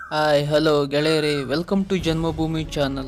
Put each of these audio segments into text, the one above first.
hi hello ಗೆಳೆಯರೇ welcome to Janmabhoomi channel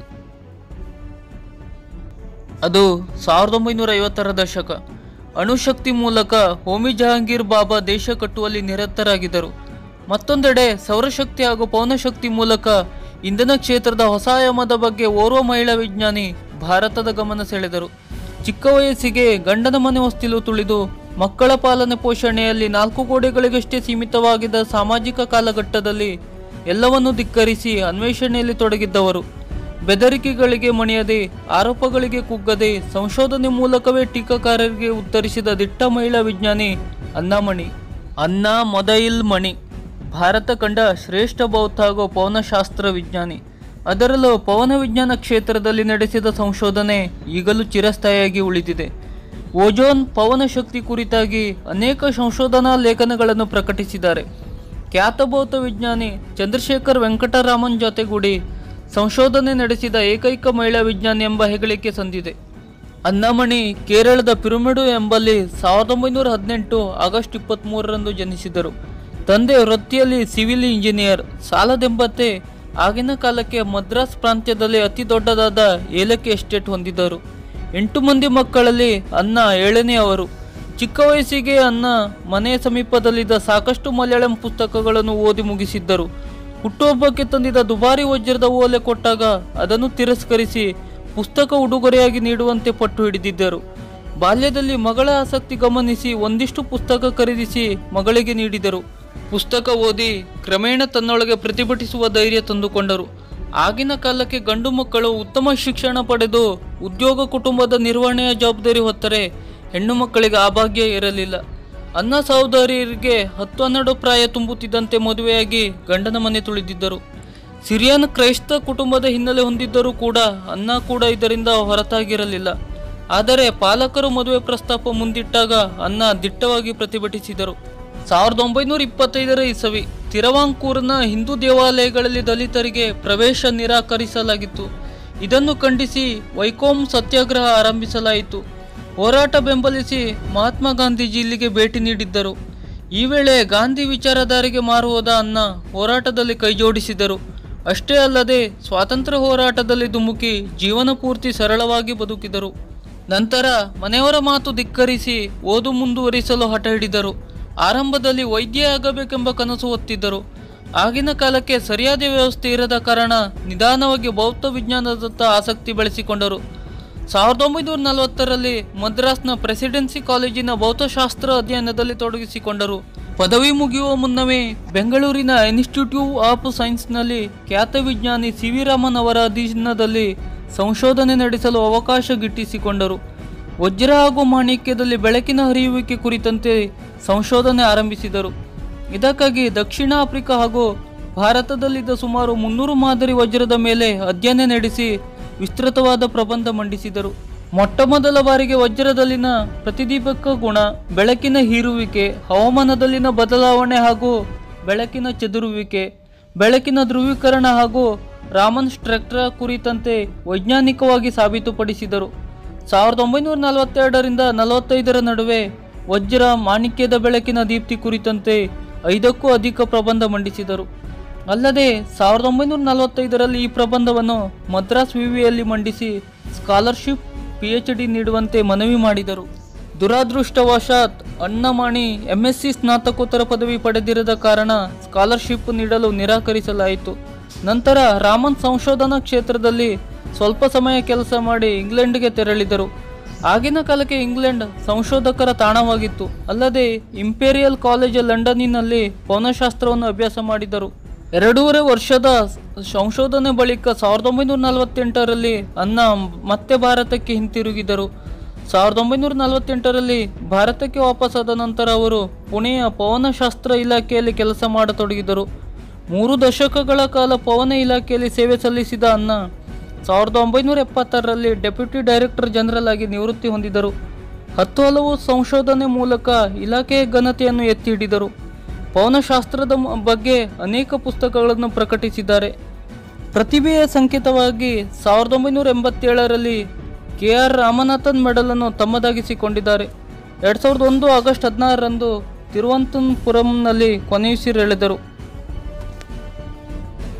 ಅದು ಸಾವಿರದ ಒಂಬೈನೂರ ಐವತ್ತರ ದಶಕ ಅಣುಶಕ್ತಿ ಮೂಲಕ ಹೋಮಿ ಜಹಾಂಗೀರ್ ಬಾಬಾ ದೇಶ ಕಟ್ಟುವಲ್ಲಿ ನಿರತರಾಗಿದ್ದರು ಮತ್ತೊಂದೆಡೆ ಸೌರಶಕ್ತಿ ಹಾಗೂ ಪವನಶಕ್ತಿ ಮೂಲಕ ಇಂಧನ ಕ್ಷೇತ್ರದ ಹೊಸ ಆಯಾಮದ ಬಗ್ಗೆ ಓರ್ವ ಮಹಿಳಾ ವಿಜ್ಞಾನಿ ಭಾರತದ ಗಮನ ಸೆಳೆದರು ಚಿಕ್ಕ ವಯಸ್ಸಿಗೆ ಗಂಡನ ಮನೆ ಹೊಸ್ತಿಲು ತುಳಿದು ಮಕ್ಕಳ ಪಾಲನೆ ಪೋಷಣೆಯಲ್ಲಿ ನಾಲ್ಕು ಗೋಡೆಗಳಿಗಷ್ಟೇ ಸೀಮಿತವಾಗಿದ್ದ ಸಾಮಾಜಿಕ ಕಾಲಘಟ್ಟದಲ್ಲಿ ಎಲ್ಲವನ್ನೂ ಧಿಕ್ಕರಿಸಿ ಅನ್ವೇಷಣೆಯಲ್ಲಿ ತೊಡಗಿದ್ದವರು ಬೆದರಿಕೆಗಳಿಗೆ ಮಣಿಯದೆ ಆರೋಪಗಳಿಗೆ ಕುಗ್ಗದೆ ಸಂಶೋಧನೆ ಮೂಲಕವೇ ಟೀಕಾಕಾರರಿಗೆ ಉತ್ತರಿಸಿದ ದಿಟ್ಟ ಮಹಿಳಾ ವಿಜ್ಞಾನಿ ಅನ್ನಾಮಣಿ ಅನ್ನ ಮೊದೈಲ್ ಮಣಿ ಭಾರತ ಕಂಡ ಶ್ರೇಷ್ಠ ಬೌದ್ಧ ಹಾಗೂ ಪವನಶಾಸ್ತ್ರ ವಿಜ್ಞಾನಿ ಅದರಲ್ಲೂ ಪವನ ವಿಜ್ಞಾನ ಕ್ಷೇತ್ರದಲ್ಲಿ ನಡೆಸಿದ ಸಂಶೋಧನೆ ಈಗಲೂ ಚಿರಸ್ಥಾಯಿಯಾಗಿ ಉಳಿದಿದೆ ಓಜೋನ್ ಪವನ ಶಕ್ತಿ ಕುರಿತಾಗಿ ಅನೇಕ ಸಂಶೋಧನಾ ಲೇಖನಗಳನ್ನು ಪ್ರಕಟಿಸಿದ್ದಾರೆ ಖ್ಯಾತ ಬೌದ್ಧ ವಿಜ್ಞಾನಿ ಚಂದ್ರಶೇಖರ್ ವೆಂಕಟರಾಮನ್ ಜೊತೆಗೂಡಿ ಸಂಶೋಧನೆ ನಡೆಸಿದ ಏಕೈಕ ಮಹಿಳಾ ವಿಜ್ಞಾನಿ ಎಂಬ ಹೆಗ್ಗಳಿಕೆ ಸಂದಿದೆ ಅನ್ನಮಣಿ ಕೇರಳದ ಪಿರಮಿಡು ಎಂಬಲ್ಲಿ ಸಾವಿರದ ಒಂಬೈನೂರ ಹದಿನೆಂಟು ಆಗಸ್ಟ್ ಇಪ್ಪತ್ತ್ಮೂರರಂದು ಜನಿಸಿದರು ತಂದೆ ವೃತ್ತಿಯಲ್ಲಿ ಸಿವಿಲ್ ಇಂಜಿನಿಯರ್ ಸಾಲದೆಂಬತ್ತೆ ಆಗಿನ ಕಾಲಕ್ಕೆ ಮದ್ರಾಸ್ ಪ್ರಾಂತ್ಯದಲ್ಲಿ ಅತಿ ದೊಡ್ಡದಾದ ಏಲಕ್ಕಿ ಎಸ್ಟೇಟ್ ಹೊಂದಿದ್ದರು ಎಂಟು ಮಂದಿ ಮಕ್ಕಳಲ್ಲಿ ಅನ್ನ ಏಳನೆಯವರು ಚಿಕ್ಕ ವಯಸ್ಸಿಗೆ ಅನ್ನ ಮನೆಯ ಸಮೀಪದಲ್ಲಿದ್ದ ಸಾಕಷ್ಟು ಮಲಯಾಳಂ ಪುಸ್ತಕಗಳನ್ನು ಓದಿ ಮುಗಿಸಿದ್ದರು ಹುಟ್ಟುಹಬ್ಬಕ್ಕೆ ತಂದಿದ್ದ ದುಬಾರಿ ವಜ್ರದ ಓಲೆ ಕೊಟ್ಟಾಗ ಅದನ್ನು ತಿರಸ್ಕರಿಸಿ ಪುಸ್ತಕ ಉಡುಗೊರೆಯಾಗಿ ನೀಡುವಂತೆ ಪಟ್ಟು ಹಿಡಿದಿದ್ದರು ಬಾಲ್ಯದಲ್ಲಿ ಮಗಳ ಆಸಕ್ತಿ ಗಮನಿಸಿ ಒಂದಿಷ್ಟು ಪುಸ್ತಕ ಖರೀದಿಸಿ ಮಗಳಿಗೆ ನೀಡಿದರು ಪುಸ್ತಕ ಓದಿ ಕ್ರಮೇಣ ತನ್ನೊಳಗೆ ಪ್ರತಿಭಟಿಸುವ ಧೈರ್ಯ ತಂದುಕೊಂಡರು ಆಗಿನ ಕಾಲಕ್ಕೆ ಗಂಡು ಮಕ್ಕಳು ಉತ್ತಮ ಶಿಕ್ಷಣ ಪಡೆದು ಉದ್ಯೋಗ ಕುಟುಂಬದ ನಿರ್ವಹಣೆಯ ಜವಾಬ್ದಾರಿ ಹೊತ್ತರೆ ಹೆಣ್ಣು ಮಕ್ಕಳಿಗೆ ಆ ಭಾಗ್ಯ ಇರಲಿಲ್ಲ ಅನ್ನ ಸಹೋದರಿಯರಿಗೆ ಹತ್ತು ಹನ್ನೆರಡು ಪ್ರಾಯ ತುಂಬುತ್ತಿದ್ದಂತೆ ಮದುವೆಯಾಗಿ ಗಂಡನ ಮನೆ ತುಳಿದಿದ್ದರು ಸಿರಿಯನ್ ಕ್ರೈಸ್ತ ಕುಟುಂಬದ ಹಿನ್ನೆಲೆ ಹೊಂದಿದ್ದರೂ ಕೂಡ ಅನ್ನ ಕೂಡ ಇದರಿಂದ ಹೊರತಾಗಿರಲಿಲ್ಲ ಆದರೆ ಪಾಲಕರು ಮದುವೆ ಪ್ರಸ್ತಾಪ ಮುಂದಿಟ್ಟಾಗ ಅನ್ನ ದಿಟ್ಟವಾಗಿ ಪ್ರತಿಭಟಿಸಿದರು ಸಾವಿರದ ಒಂಬೈನೂರ ಇಪ್ಪತ್ತೈದರ ಇಸವಿ ತಿರವಾಂಕೂರ್ನ ಹಿಂದೂ ದೇವಾಲಯಗಳಲ್ಲಿ ದಲಿತರಿಗೆ ಪ್ರವೇಶ ನಿರಾಕರಿಸಲಾಗಿತ್ತು ಇದನ್ನು ಖಂಡಿಸಿ ವೈಕೋಮ್ ಸತ್ಯಾಗ್ರಹ ಆರಂಭಿಸಲಾಯಿತು ಹೋರಾಟ ಬೆಂಬಲಿಸಿ ಮಹಾತ್ಮ ಗಾಂಧೀಜಿ ಇಲ್ಲಿಗೆ ಭೇಟಿ ನೀಡಿದ್ದರು ಈ ವೇಳೆ ಗಾಂಧಿ ವಿಚಾರಧಾರೆಗೆ ಮಾರುವುದ ಅನ್ನ ಹೋರಾಟದಲ್ಲಿ ಕೈಜೋಡಿಸಿದರು ಅಷ್ಟೇ ಅಲ್ಲದೆ ಸ್ವಾತಂತ್ರ್ಯ ಹೋರಾಟದಲ್ಲಿ ಧುಮುಕಿ ಜೀವನ ಪೂರ್ತಿ ಸರಳವಾಗಿ ಬದುಕಿದರು ನಂತರ ಮನೆಯವರ ಮಾತು ಧಿಕ್ಕರಿಸಿ ಓದು ಮುಂದುವರಿಸಲು ಹಠ ಹಿಡಿದರು ಆರಂಭದಲ್ಲಿ ವೈದ್ಯ ಆಗಬೇಕೆಂಬ ಕನಸು ಹೊತ್ತಿದ್ದರು ಆಗಿನ ಕಾಲಕ್ಕೆ ಸರಿಯಾದ ವ್ಯವಸ್ಥೆ ಇರದ ಕಾರಣ ನಿಧಾನವಾಗಿ ಬೌದ್ಧ ವಿಜ್ಞಾನದತ್ತ ಆಸಕ್ತಿ ಬೆಳೆಸಿಕೊಂಡರು ಸಾವಿರದ ಒಂಬೈನೂರ ನಲವತ್ತರಲ್ಲಿ ಮದ್ರಾಸ್ನ ಪ್ರೆಸಿಡೆನ್ಸಿ ಕಾಲೇಜಿನ ಭೌತಶಾಸ್ತ್ರ ಅಧ್ಯಯನದಲ್ಲಿ ತೊಡಗಿಸಿಕೊಂಡರು ಪದವಿ ಮುಗಿಯುವ ಮುನ್ನವೇ ಬೆಂಗಳೂರಿನ ಇನ್ಸ್ಟಿಟ್ಯೂಟ್ ಆಫ್ ಸೈನ್ಸ್ನಲ್ಲಿ ಖ್ಯಾತ ವಿಜ್ಞಾನಿ ಸಿ ವಿ ರಾಮನ್ ಅವರ ಅಧೀನದಲ್ಲಿ ಸಂಶೋಧನೆ ನಡೆಸಲು ಅವಕಾಶ ಗಿಟ್ಟಿಸಿಕೊಂಡರು ವಜ್ರ ಹಾಗೂ ಮಾಣಿಕ್ಯದಲ್ಲಿ ಬೆಳಕಿನ ಹರಿಯುವಿಕೆ ಕುರಿತಂತೆ ಸಂಶೋಧನೆ ಆರಂಭಿಸಿದರು ಇದಕ್ಕಾಗಿ ದಕ್ಷಿಣ ಆಫ್ರಿಕಾ ಹಾಗೂ ಭಾರತದಲ್ಲಿದ್ದ ಸುಮಾರು ಮುನ್ನೂರು ಮಾದರಿ ವಜ್ರದ ಮೇಲೆ ಅಧ್ಯಯನ ನಡೆಸಿ ವಿಸ್ತೃತವಾದ ಪ್ರಬಂಧ ಮಂಡಿಸಿದರು ಮೊಟ್ಟ ಮೊದಲ ಬಾರಿಗೆ ವಜ್ರದಲ್ಲಿನ ಪ್ರತಿದೀಪಕ ಗುಣ ಬೆಳಕಿನ ಹೀರುವಿಕೆ ಹವಾಮಾನದಲ್ಲಿನ ಬದಲಾವಣೆ ಹಾಗೂ ಬೆಳಕಿನ ಚದುರುವಿಕೆ ಬೆಳಕಿನ ಧ್ರುವೀಕರಣ ಹಾಗೂ ರಾಮನ್ ಸ್ಟ್ರಕ್ಟರ್ ಕುರಿತಂತೆ ವೈಜ್ಞಾನಿಕವಾಗಿ ಸಾಬೀತುಪಡಿಸಿದರು ಸಾವಿರದ ಒಂಬೈನೂರ ನಲವತ್ತೆರಡರಿಂದ ನಲವತ್ತೈದರ ನಡುವೆ ವಜ್ರ ಮಾಣಿಕ್ಯದ ಬೆಳಕಿನ ದೀಪ್ತಿ ಕುರಿತಂತೆ ಐದಕ್ಕೂ ಅಧಿಕ ಪ್ರಬಂಧ ಮಂಡಿಸಿದರು ಅಲ್ಲದೆ ಸಾವಿರದ ಒಂಬೈನೂರ ನಲವತ್ತೈದರಲ್ಲಿ ಈ ಪ್ರಬಂಧವನ್ನು ಮದ್ರಾಸ್ ವಿವಿಯಲ್ಲಿ ಮಂಡಿಸಿ ಸ್ಕಾಲರ್ಶಿಪ್ ಪಿ ಎಚ್ ಡಿ ನೀಡುವಂತೆ ಮನವಿ ಮಾಡಿದರು ದುರಾದೃಷ್ಟವಶಾತ್ ಅಣ್ಣಮಾಣಿ ಎಂ ಎಸ್ ಸಿ ಸ್ನಾತಕೋತ್ತರ ಪದವಿ ಪಡೆದಿರದ ಕಾರಣ ಸ್ಕಾಲರ್ಶಿಪ್ ನೀಡಲು ನಿರಾಕರಿಸಲಾಯಿತು ನಂತರ ರಾಮನ್ ಸಂಶೋಧನಾ ಕ್ಷೇತ್ರದಲ್ಲಿ ಸ್ವಲ್ಪ ಸಮಯ ಕೆಲಸ ಮಾಡಿ ಇಂಗ್ಲೆಂಡ್ಗೆ ತೆರಳಿದರು ಆಗಿನ ಕಾಲಕ್ಕೆ ಇಂಗ್ಲೆಂಡ್ ಸಂಶೋಧಕರ ತಾಣವಾಗಿತ್ತು ಅಲ್ಲದೆ ಇಂಪೀರಿಯಲ್ ಕಾಲೇಜ್ ಲಂಡನ್ನಿನಲ್ಲಿ ಪವನಶಾಸ್ತ್ರವನ್ನು ಅಭ್ಯಾಸ ಮಾಡಿದರು ಎರಡೂವರೆ ವರ್ಷದ ಸಂಶೋಧನೆ ಬಳಿಕ ಸಾವಿರದ ಒಂಬೈನೂರ ನಲವತ್ತೆಂಟರಲ್ಲಿ ಅನ್ನ ಮತ್ತೆ ಭಾರತಕ್ಕೆ ಹಿಂತಿರುಗಿದರು ಸಾವಿರದ ಒಂಬೈನೂರ ನಲವತ್ತೆಂಟರಲ್ಲಿ ಭಾರತಕ್ಕೆ ವಾಪಸ್ಸಾದ ನಂತರ ಅವರು ಪುಣೆಯ ಪವನಶಾಸ್ತ್ರ ಇಲಾಖೆಯಲ್ಲಿ ಕೆಲಸ ಮಾಡತೊಡಗಿದರು ಮೂರು ದಶಕಗಳ ಕಾಲ ಪವನ ಇಲಾಖೆಯಲ್ಲಿ ಸೇವೆ ಸಲ್ಲಿಸಿದ ಅನ್ನ ಸಾವಿರದ ಒಂಬೈನೂರ ಎಪ್ಪತ್ತಾರರಲ್ಲಿ ಡೆಪ್ಯೂಟಿ ಡೈರೆಕ್ಟರ್ ಜನರಲ್ ಆಗಿ ನಿವೃತ್ತಿ ಹೊಂದಿದರು ಹತ್ತು ಹಲವು ಸಂಶೋಧನೆ ಮೂಲಕ ಇಲಾಖೆಯ ಘನತೆಯನ್ನು ಎತ್ತಿ ಹಿಡಿದರು ಪವನಶಾಸ್ತ್ರದ ಮ- ಬಗ್ಗೆ ಅನೇಕ ಪುಸ್ತಕಗಳನ್ನು ಪ್ರಕಟಿಸಿದ್ದಾರೆ ಪ್ರತಿಭೆಯ ಸಂಕೇತವಾಗಿ ಸಾವಿರದ ಒಂಬೈನೂರ ಎಂಬತ್ತೇಳರಲ್ಲಿ ಕೆ ಆರ್ ರಾಮನಾಥನ್ ಮೆಡಲನ್ನು ತಮ್ಮದಾಗಿಸಿಕೊಂಡಿದ್ದಾರೆ ಎರಡು ಸಾವಿರದ ಒಂದು ಆಗಸ್ಟ್ ಹದಿನಾರರಂದು ತಿರುವನಂತಪುರಂನಲ್ಲಿ ಕೊನೆಯುಸಿರೆಳೆದರು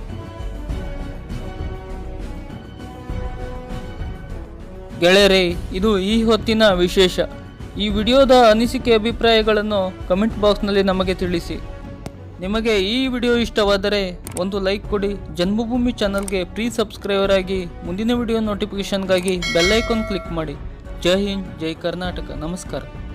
ಗೆಳೆಯರೇ ಇದು ಈ ಹೊತ್ತಿನ ವಿಶೇಷ ಈ ವಿಡಿಯೋದ ಅನಿಸಿಕೆ ಅಭಿಪ್ರಾಯಗಳನ್ನು ಕಮೆಂಟ್ ಬಾಕ್ಸ್ನಲ್ಲಿ ನಮಗೆ ತಿಳಿಸಿ ನಿಮಗೆ ಈ ವಿಡಿಯೋ ಇಷ್ಟವಾದರೆ ಒಂದು ಲೈಕ್ ಕೊಡಿ ಜನ್ಮಭೂಮಿ ಚಾನಲ್ಗೆ ಪ್ರೀ ಸಬ್ಸ್ಕ್ರೈಬರ್ ಆಗಿ ಮುಂದಿನ ವಿಡಿಯೋ ನೋಟಿಫಿಕೇಶನ್ಗಾಗಿ ಬೆಲ್ ಐಕಾನ್ ಕ್ಲಿಕ್ ಮಾಡಿ ಜೈ ಹಿಂದ್ ಜೈ ಕರ್ನಾಟಕ ನಮಸ್ಕಾರ